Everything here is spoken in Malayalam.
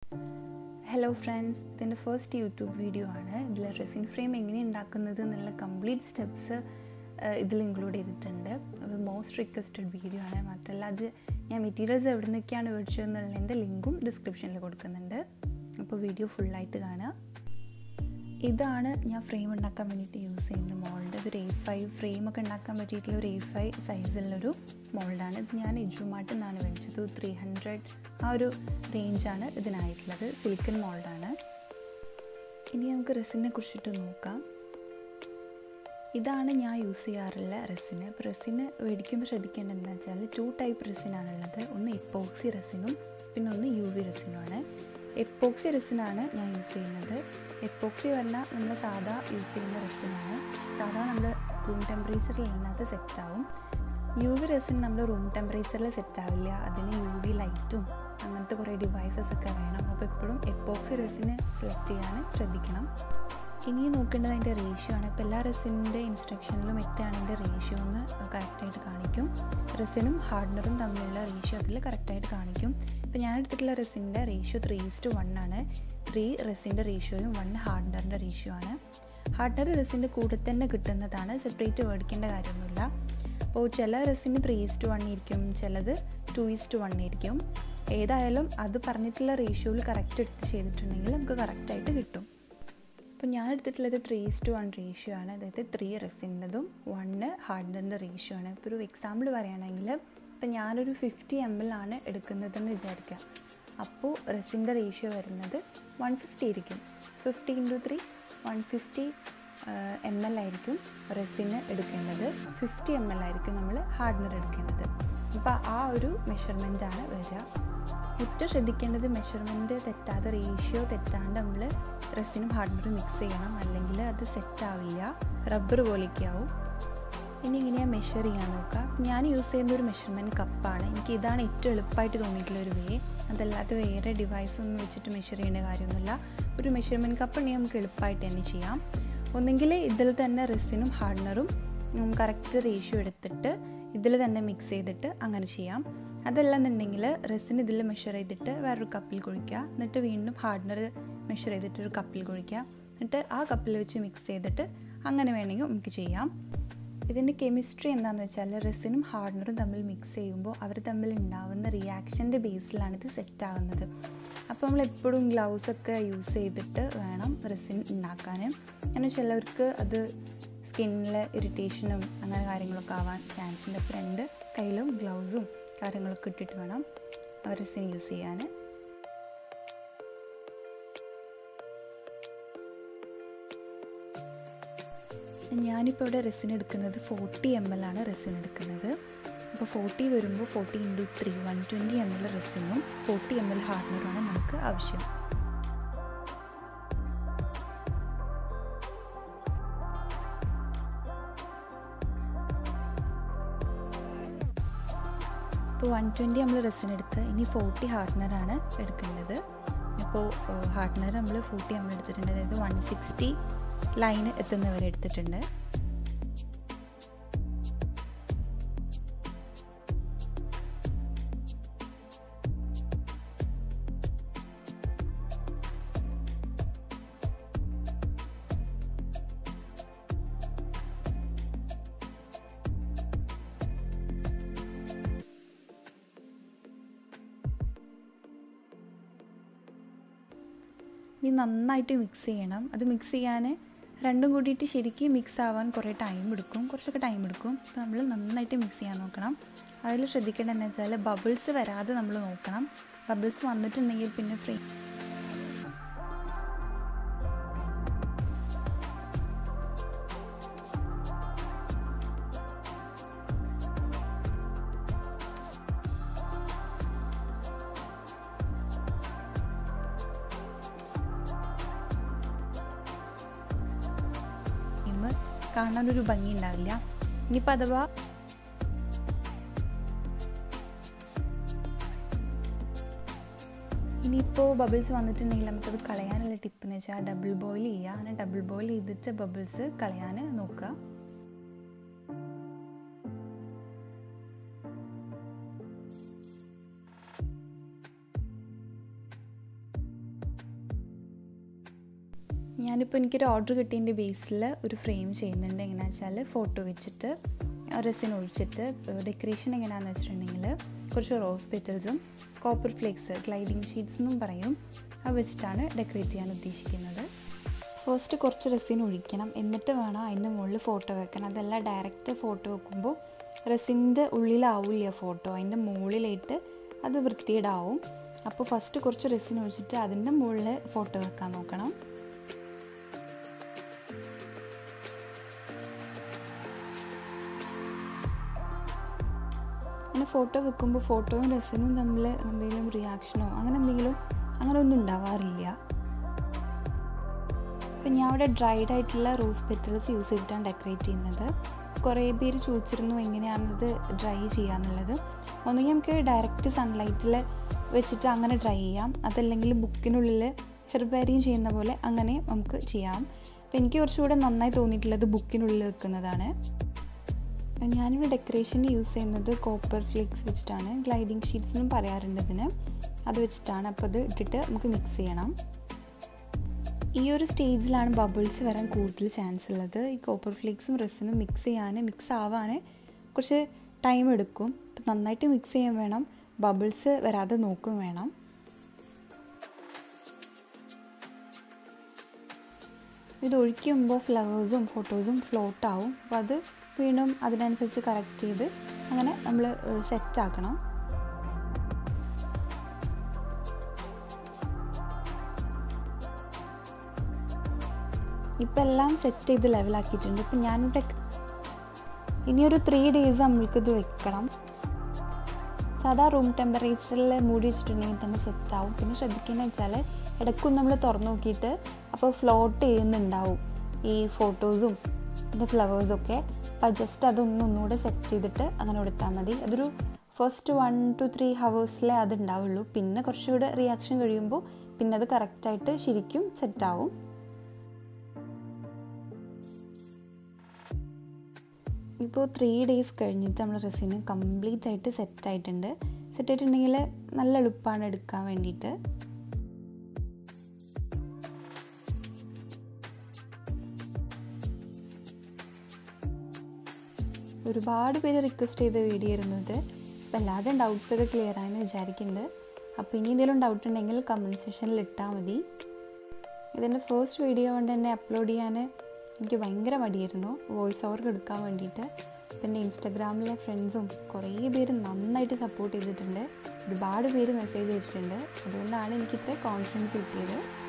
ഹലോ ഫ്രണ്ട്സ് ഇതിൻ്റെ ഫസ്റ്റ് യൂട്യൂബ് വീഡിയോ ആണ് ഇതിൽ റെസിൻ ഫ്രെയിം എങ്ങനെ ഉണ്ടാക്കുന്നത് എന്നുള്ള കംപ്ലീറ്റ് സ്റ്റെപ്സ് ഇതിൽ ഇൻക്ലൂഡ് ചെയ്തിട്ടുണ്ട് അത് മോസ്റ്റ് റിക്വസ്റ്റഡ് വീഡിയോ ആണ് മാത്രമല്ല അത് ഞാൻ മെറ്റീരിയൽസ് എവിടെ നിന്നൊക്കെയാണ് മേടിച്ചതെന്നുള്ളതിൻ്റെ ലിങ്കും ഡിസ്ക്രിപ്ഷനിൽ കൊടുക്കുന്നുണ്ട് അപ്പോൾ വീഡിയോ ഫുള്ളായിട്ട് കാണുക ഇതാണ് ഞാൻ ഫ്രെയിം ഉണ്ടാക്കാൻ വേണ്ടിയിട്ട് യൂസ് ചെയ്യുന്ന മോൾഡ് ഇതൊരു എ ഫൈവ് ഫ്രെയിമൊക്കെ ഉണ്ടാക്കാൻ പറ്റിയിട്ടുള്ള ഒരു എ ഫൈവ് സൈസിലുള്ളൊരു മോൾഡാണ് ഇത് ഞാൻ ഇജുമാട്ടിൽ നിന്നാണ് മേടിച്ചത് ത്രീ ഹൺഡ്രഡ് ആ ഒരു റേഞ്ചാണ് ഇതിനായിട്ടുള്ളത് സിലിക്കൺ മോൾഡാണ് ഇനി നമുക്ക് റെസിനെ കുറിച്ചിട്ട് നോക്കാം ഇതാണ് ഞാൻ യൂസ് ചെയ്യാറുള്ള റെസിന് ഇപ്പോൾ റെസിന് മേടിക്കുമ്പോൾ ശ്രദ്ധിക്കേണ്ടത് എന്താ വെച്ചാൽ ടു ടൈപ്പ് റെസിനാണുള്ളത് ഒന്ന് എപ്പോക്സി റെസിനും പിന്നെ ഒന്ന് യു വി റെസിനുമാണ് എപ്പോക്സി റെസിനാണ് ഞാൻ യൂസ് ചെയ്യുന്നത് എപ്പോക്സി പറഞ്ഞാൽ നമ്മൾ സാധാ യൂസ് ചെയ്യുന്ന റെസിനാണ് സാധാ നമ്മൾ റൂം ടെമ്പറേച്ചറിൽ അതിനകത്ത് സെറ്റാവും യു വി റെസിൻ നമ്മൾ റൂം ടെമ്പറേച്ചറിൽ സെറ്റാവില്ല അതിന് യു വി ലൈറ്റും അങ്ങനത്തെ കുറേ ഡിവൈസസ് ഒക്കെ വേണം അപ്പോൾ എപ്പോഴും എപ്പോക്സി റെസിന് സെലക്ട് ചെയ്യാൻ ശ്രദ്ധിക്കണം ഇനി നോക്കേണ്ടത് അതിൻ്റെ റേഷ്യോ ആണ് ഇപ്പോൾ എല്ലാ റെസിൻ്റെ ഇൻസ്ട്രക്ഷനിലും എത്രയാണ് അതിൻ്റെ റേഷ്യോ എന്ന് കറക്റ്റായിട്ട് കാണിക്കും റെസിനും ഹാർഡനറും തമ്മിലുള്ള റേഷ്യോ അതിൽ കറക്റ്റായിട്ട് കാണിക്കും ഇപ്പോൾ ഞാൻ എടുത്തിട്ടുള്ള റെസിൻ്റെ റേഷ്യോ ത്രീ ഇസ്റ്റു വൺ ആണ് ത്രീ റെസിൻ്റെ റേഷ്യോയും വൺ ഹാർഡനറിൻ്റെ റേഷ്യോ ആണ് ഹാർഡനർ റെസിൻ്റെ കൂടെ തന്നെ കിട്ടുന്നതാണ് സെപ്പറേറ്റ് മേടിക്കേണ്ട കാര്യമൊന്നുമില്ല അപ്പോൾ ചില റെസിന് ത്രീ ഇസ്റ്റു വൺ ആയിരിക്കും ചിലത് ടു ഇസ്റ്റു വൺ ആയിരിക്കും ഏതായാലും അത് പറഞ്ഞിട്ടുള്ള റേഷ്യോയിൽ കറക്റ്റ് എടുത്ത് ചെയ്തിട്ടുണ്ടെങ്കിൽ നമുക്ക് കറക്റ്റായിട്ട് കിട്ടും അപ്പോൾ ഞാൻ എടുത്തിട്ടുള്ളത് ത്രീ ടു വൺ റേഷ്യോ ആണ് അതായത് ത്രീ റെസിൻ്റെതും വണ്ണ് ഹാർഡറിൻ്റെ റേഷ്യോ ആണ് ഇപ്പോൾ ഒരു എക്സാമ്പിൾ പറയുകയാണെങ്കിൽ ഇപ്പം ഞാനൊരു ഫിഫ്റ്റി എം എൽ ആണ് എടുക്കുന്നതെന്ന് വിചാരിക്കുക അപ്പോൾ റെസിൻ്റെ റേഷ്യോ വരുന്നത് വൺ ഫിഫ്റ്റി ആയിരിക്കും fifty into three one fifty M L ആയിരിക്കും റെസിന് എടുക്കേണ്ടത് ഫിഫ്റ്റി എം എൽ ആയിരിക്കും നമ്മൾ ഹാർഡനർ എടുക്കേണ്ടത് അപ്പോൾ ആ ഒരു മെഷർമെൻറ്റാണ് വരിക ഏറ്റവും ശ്രദ്ധിക്കേണ്ടത് മെഷർമെൻറ്റ് തെറ്റാതെ റേഷ്യോ തെറ്റാണ്ട് നമ്മൾ റെസിനും ഹാർഡനറും മിക്സ് ചെയ്യണം അല്ലെങ്കിൽ അത് സെറ്റാവില്ല റബ്ബർ പോലെയൊക്കെ ആവും ഇനി ഇങ്ങനെയാണ് മെഷർ ചെയ്യാൻ നോക്കുക ഞാൻ യൂസ് ചെയ്യുന്ന ഒരു മെഷർമെൻറ്റ് കപ്പാണ് എനിക്ക് ഇതാണ് ഏറ്റവും എളുപ്പമായിട്ട് തോന്നിയിട്ടുള്ള ഒരു വേ അതല്ലാതെ വേറെ ഡിവൈസ് ഒന്നും വെച്ചിട്ട് മെഷർ ചെയ്യേണ്ട കാര്യമൊന്നുമില്ല ഒരു മെഷർമെൻറ്റ് കപ്പ് ഉണ്ടെങ്കിൽ നമുക്ക് എളുപ്പമായിട്ട് തന്നെ ചെയ്യാം ഒന്നെങ്കിൽ ഇതിൽ തന്നെ റെസിനും ഹാർഡനറും കറക്റ്റ് റേഷ്യോ എടുത്തിട്ട് ഇതിൽ തന്നെ മിക്സ് ചെയ്തിട്ട് അങ്ങനെ ചെയ്യാം അതല്ലെന്നുണ്ടെങ്കിൽ റെസിന് ഇതിൽ മെഷർ ചെയ്തിട്ട് വേറൊരു കപ്പിൽ കുഴിക്കുക എന്നിട്ട് വീണ്ടും ഹാർഡനർ മെഷർ ചെയ്തിട്ട് ഒരു കപ്പിൽ കുഴിക്കുക എന്നിട്ട് ആ കപ്പിൽ വെച്ച് മിക്സ് ചെയ്തിട്ട് അങ്ങനെ വേണമെങ്കിൽ നമുക്ക് ചെയ്യാം ഇതിൻ്റെ കെമിസ്ട്രി എന്താണെന്ന് വെച്ചാൽ റെസിനും ഹാർഡനറും തമ്മിൽ മിക്സ് ചെയ്യുമ്പോൾ അവർ തമ്മിൽ ഉണ്ടാവുന്ന റിയാക്ഷൻ്റെ ബേസിലാണ് ഇത് സെറ്റ് ആവുന്നത് അപ്പോൾ നമ്മൾ എപ്പോഴും ഗ്ലൗസ് ഒക്കെ യൂസ് ചെയ്തിട്ട് വേണം റെസിൻ ഉണ്ടാക്കാൻ കാരണം ചിലവർക്ക് അത് സ്കിന്നിൽ ഇറിറ്റേഷനും അങ്ങനെ കാര്യങ്ങളൊക്കെ ആവാൻ ചാൻസ് ഉണ്ട് അപ്പോൾ രണ്ട് കയ്യിലും ഗ്ലൗസും കാര്യങ്ങളൊക്കെ ഇട്ടിട്ട് വേണം റെസിൻ യൂസ് ചെയ്യാൻ ഞാനിപ്പോൾ ഇവിടെ റെസിൻ എടുക്കുന്നത് ഫോർട്ടി എം എൽ ആണ് റെസിൻ എടുക്കുന്നത് അപ്പോൾ ഫോർട്ടി വരുമ്പോൾ forty into three one twenty M L റെസിനും ഫോർട്ടി എം എൽ ഹാർഡനറുമാണ് നമുക്ക് ആവശ്യം ഇപ്പോൾ വൺ ട്വൻറ്റി നമ്മൾ റെസിൻ എടുത്ത് ഇനി ഫോർട്ടി ഹാർഡനറാണ് എടുക്കേണ്ടത് അപ്പോൾ ഹാർഡനർ നമ്മൾ ഫോർട്ടി എം എൽ എടുത്തിട്ടുണ്ട് അതായത് വൺ സിക്സ്റ്റി ലൈന് എത്തുന്നവരെ എടുത്തിട്ടുണ്ട് ഇനി നന്നായിട്ട് മിക്സ് ചെയ്യണം അത് മിക്സ് ചെയ്യാൻ രണ്ടും കൂടിയിട്ട് ശരിക്കും മിക്സ് ആവാൻ കുറേ ടൈം എടുക്കും കുറച്ചൊക്കെ ടൈം എടുക്കും അപ്പോൾ നമ്മൾ നന്നായിട്ട് മിക്സ് ചെയ്യാൻ നോക്കണം അതിൽ ശ്രദ്ധിക്കേണ്ടത് എന്താ വെച്ചാൽ ബബിൾസ് വരാതെ നമ്മൾ നോക്കണം ബബിൾസ് വന്നിട്ടുണ്ടെങ്കിൽ പിന്നെ ഫ്രീ കാണാനൊരു ഭംഗി ഉണ്ടാവില്ല ഇനിയിപ്പോൾ അഥവാ ഇനിയിപ്പോൾ ബബിൾസ് വന്നിട്ടുണ്ടെങ്കിൽ നമുക്കത് കളയാനുള്ള ടിപ്പ് എന്ന് വെച്ചാൽ ഡബിൾ ബോയിൽ ചെയ്യുക അങ്ങനെ ഡബിൾ ബോയിൽ ചെയ്തിട്ട് ബബിൾസ് കളയാൻ നോക്കുക ഞാനിപ്പോൾ എനിക്കൊരു ഓർഡർ കിട്ടിയതിൻ്റെ ബേസിൽ ഒരു ഫ്രെയിം ചെയ്യുന്നുണ്ട് എങ്ങനെയാണെന്ന് വെച്ചാൽ ഫോട്ടോ വെച്ചിട്ട് റെസിൻ ഒഴിച്ചിട്ട് ഡെക്കറേഷൻ എങ്ങനെയാണെന്ന് വെച്ചിട്ടുണ്ടെങ്കിൽ കുറച്ച് റോസ് പെറ്റൽസും കോപ്പർ ഫ്ലേക്സ് ഗ്ലൈഡിങ് ഷീറ്റ്സ് എന്നും പറയും അത് വെച്ചിട്ടാണ് ഡെക്കറേറ്റ് ചെയ്യാൻ ഉദ്ദേശിക്കുന്നത് ഫസ്റ്റ് കുറച്ച് റെസിൻ ഒഴിക്കണം എന്നിട്ട് വേണം അതിൻ്റെ മുകളിൽ ഫോട്ടോ വെക്കാൻ അതല്ല ഡയറക്റ്റ് ഫോട്ടോ വെക്കുമ്പോൾ റെസിൻ്റെ ഉള്ളിലാവില്ല ഫോട്ടോ അതിൻ്റെ മുകളിലായിട്ട് അത് വൃത്തിയിടാവും അപ്പോൾ ഫസ്റ്റ് കുറച്ച് റെസിൻ ഒഴിച്ചിട്ട് അതിൻ്റെ മുകളിൽ ഫോട്ടോ വെക്കാൻ നോക്കണം അങ്ങനെ ഫോട്ടോ വെക്കുമ്പോൾ ഫോട്ടോയും റെസിനും തമ്മിൽ എന്തെങ്കിലും റിയാക്ഷനോ അങ്ങനെ എന്തെങ്കിലും അങ്ങനെ ഒന്നും ഉണ്ടാവാറില്ല ഇപ്പം ഞാൻ അവിടെ ഡ്രൈഡ് ആയിട്ടുള്ള റോസ് പെറ്റൽസ് യൂസ് ചെയ്തിട്ടാണ് ഡെക്കറേറ്റ് ചെയ്യുന്നത് കുറേ പേര് ചോദിച്ചിരുന്നു എങ്ങനെയാണത് ഡ്രൈ ചെയ്യാന്നുള്ളത് ഒന്നുകിൽ നമുക്ക് ഡയറക്റ്റ് സൺലൈറ്റിൽ വെച്ചിട്ട് അങ്ങനെ ഡ്രൈ ചെയ്യാം അതല്ലെങ്കിൽ ബുക്കിനുള്ളിൽ ഹെർബാരിയും ചെയ്യുന്ന പോലെ അങ്ങനെ നമുക്ക് ചെയ്യാം അപ്പം എനിക്ക് കുറച്ചുകൂടെ നന്നായി തോന്നിയിട്ടുള്ളത് ബുക്കിനുള്ളിൽ വെക്കുന്നതാണ് ഞാനിവിടെ ഡെക്കറേഷന് യൂസ് ചെയ്യുന്നത് കോപ്പർ ഫ്ലേക്സ് വെച്ചിട്ടാണ് ഗ്ലൈഡിങ് ഷീറ്റ്സ് എന്നും പറയാറുണ്ട് ഇതിന് അത് വെച്ചിട്ടാണ് അപ്പോൾ അത് ഇട്ടിട്ട് നമുക്ക് മിക്സ് ചെയ്യണം ഈ ഒരു സ്റ്റേജിലാണ് ബബിൾസ് വരാൻ കൂടുതൽ ചാൻസ് ഉള്ളത് ഈ കോപ്പർ ഫ്ലേക്സും റെസിനും മിക്സ് ചെയ്യാൻ മിക്സ് ആവാൻ കുറച്ച് ടൈം എടുക്കും നന്നായിട്ട് മിക്സ് ചെയ്യാൻ വേണം ബബിൾസ് വരാതെ നോക്കും വേണം ഇത് ഒഴിക്കുമ്പോൾ ഫ്ലവേഴ്സും ഫോട്ടോസും ഫ്ലോട്ട് ആവും അപ്പോൾ അത് വീണ്ടും അതിനനുസരിച്ച് കറക്റ്റ് ചെയ്ത് അങ്ങനെ നമ്മൾ സെറ്റ് ആക്കണം ഇപ്പം എല്ലാം സെറ്റ് ചെയ്ത് ലെവലാക്കിയിട്ടുണ്ട് ഇപ്പം ഞാനിവിടെ ഇനിയൊരു ത്രീ ഡേയ്സ് നമ്മൾക്കിത് വെക്കണം സാധാ റൂം ടെമ്പറേച്ചറിൽ മൂടി വെച്ചിട്ടുണ്ടെങ്കിൽ തന്നെ സെറ്റ് ആവും പിന്നെ ശ്രദ്ധിക്കേണ്ടത് വെച്ചാൽ ഇടയ്ക്കും നമ്മൾ തുറന്നു നോക്കിയിട്ട് അപ്പോൾ ഫ്ലോട്ട് ചെയ്യുന്നുണ്ടാവും ഈ ഫോട്ടോസും പിന്നെ ഫ്ലവേഴ്സൊക്കെ അപ്പോൾ ജസ്റ്റ് അതൊന്നും ഒന്നുകൂടെ സെറ്റ് ചെയ്തിട്ട് അങ്ങനെ കൊടുത്താൽ മതി അതൊരു ഫസ്റ്റ് വൺ ടു ത്രീ ഹവേഴ്സിലേ അത് ഉണ്ടാവുള്ളൂ പിന്നെ കുറച്ചുകൂടെ റിയാക്ഷൻ കഴിയുമ്പോൾ പിന്നെ അത് കറക്റ്റായിട്ട് ശരിക്കും സെറ്റാവും ഇപ്പോൾ ത്രീ ഡേയ്സ് കഴിഞ്ഞിട്ട് നമ്മൾ റെസിന് കംപ്ലീറ്റ് ആയിട്ട് സെറ്റ് ആയിട്ടുണ്ട് സെറ്റ് ആയിട്ടുണ്ടെങ്കിൽ നല്ല എളുപ്പമാണ് എടുക്കാൻ വേണ്ടിയിട്ട് ഒരുപാട് പേര് റിക്വസ്റ്റ് ചെയ്ത വീഡിയോ ഇരുന്നത് അപ്പോൾ എല്ലാവരുടെയും ഡൗട്ട്സൊക്കെ ക്ലിയർ ആയെന്ന് വിചാരിക്കുന്നുണ്ട് അപ്പോൾ ഇനി എന്തെങ്കിലും ഡൗട്ട് ഉണ്ടെങ്കിൽ കമൻറ്റ് സെക്ഷനിൽ ഇട്ടാൽ മതി ഇതിൻ്റെ ഫസ്റ്റ് വീഡിയോ കൊണ്ട് തന്നെ അപ്ലോഡ് ചെയ്യാൻ എനിക്ക് ഭയങ്കര മടിയായിരുന്നു വോയിസ് ഓവർ എടുക്കാൻ വേണ്ടിയിട്ട് പിന്നെ ഇൻസ്റ്റഗ്രാമിലെ ഫ്രണ്ട്സും കുറേ പേര് നന്നായിട്ട് സപ്പോർട്ട് ചെയ്തിട്ടുണ്ട് ഒരുപാട് പേര് മെസ്സേജ് അയച്ചിട്ടുണ്ട് അതുകൊണ്ടാണ് എനിക്ക് ഇത്ര കോൺഫിഡൻസ് കിട്ടിയത്